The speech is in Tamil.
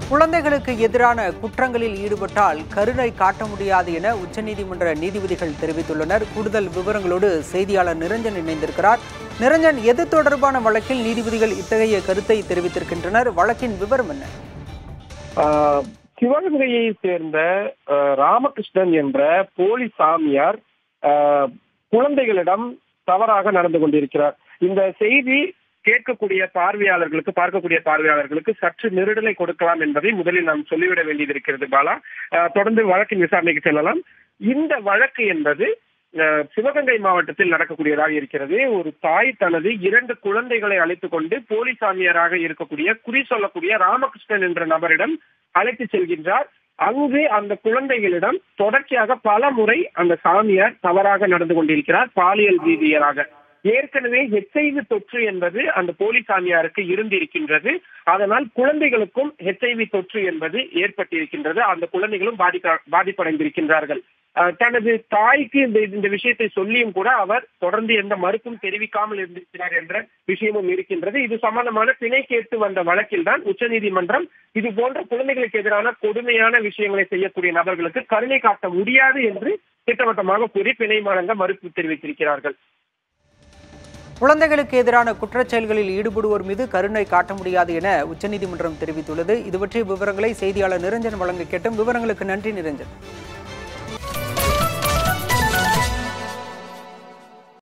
குழந்தைகளுக்கு எதிரான குற்றங்களில் ஈடுபட்டால் கருணை காட்ட முடியாது என உச்சநீதிமன்ற நீதிபதிகள் தெரிவித்துள்ளனர் கூடுதல் விவரங்களோடு செய்தியாளர் நிரஞ்சன் இணைந்திருக்கிறார் நிரஞ்சன் எது தொடர்பான வழக்கில் நீதிபதிகள் இத்தகைய கருத்தை தெரிவித்திருக்கின்றனர் வழக்கின் விவரம் என்ன ஆஹ் சிவகங்கையை சேர்ந்த ஆஹ் ராமகிருஷ்ணன் என்ற போலி சாமியார் ஆஹ் குழந்தைகளிடம் தவறாக நடந்து கொண்டிருக்கிறார் இந்த செய்தி கேட்கக்கூடிய பார்வையாளர்களுக்கு பார்க்கக்கூடிய பார்வையாளர்களுக்கு சற்று நெருடலை கொடுக்கலாம் என்பதை முதலில் நாம் சொல்லிவிட வேண்டியது இருக்கிறது பாலா ஆஹ் தொடர்ந்து வழக்கின் விசாரணைக்கு செல்லலாம் இந்த வழக்கு என்பது ஆஹ் சிவகங்கை மாவட்டத்தில் நடக்கக்கூடியதாக இருக்கிறது ஒரு தாய் தனது இரண்டு குழந்தைகளை அழைத்துக் கொண்டு போலி சாமியாராக இருக்கக்கூடிய குறி சொல்லக்கூடிய ராமகிருஷ்ணன் என்ற நபரிடம் அழைத்து செல்கின்றார் அங்கு அந்த குழந்தைகளிடம் தொடர்ச்சியாக பல முறை அந்த சாமியார் தவறாக நடந்து கொண்டிருக்கிறார் பாலியல் ரீதியாக ஏற்கனவே ஹெச்ஐவி தொற்று என்பது அந்த போலி சாமியாருக்கு இருந்திருக்கின்றது அதனால் குழந்தைகளுக்கும் ஹெச்ஐவி தொற்று என்பது ஏற்பட்டிருக்கின்றது அந்த குழந்தைகளும் பாதிக்க பாதிப்படைந்திருக்கின்றார்கள் அஹ் தனது தாய்க்கு இந்த இந்த விஷயத்தை சொல்லியும் கூட அவர் தொடர்ந்து எந்த மறுப்பும் தெரிவிக்காமல் இருந்திருக்கிறார் என்ற விஷயமும் இருக்கின்றது இது சம்பந்தமான பிணை கேட்டு வந்த வழக்கில் தான் உச்சநீதிமன்றம் இது போன்ற குழந்தைகளுக்கு எதிரான கொடுமையான விஷயங்களை செய்யக்கூடிய நபர்களுக்கு கருணை காட்ட முடியாது என்று திட்டவட்டமாக கூறி பிணை வழங்க மறுப்பு தெரிவித்திருக்கிறார்கள் குழந்தைகளுக்கு எதிரான குற்றச் செயல்களில் ஈடுபடுவோர் மீது கருணை காட்ட முடியாது என உச்சநீதிமன்றம் தெரிவித்துள்ளது இது பற்றிய விவரங்களை செய்தியாளர் நிரஞ்சன் வழங்க கேட்டும் விவரங்களுக்கு நன்றி நிரஞ்சன்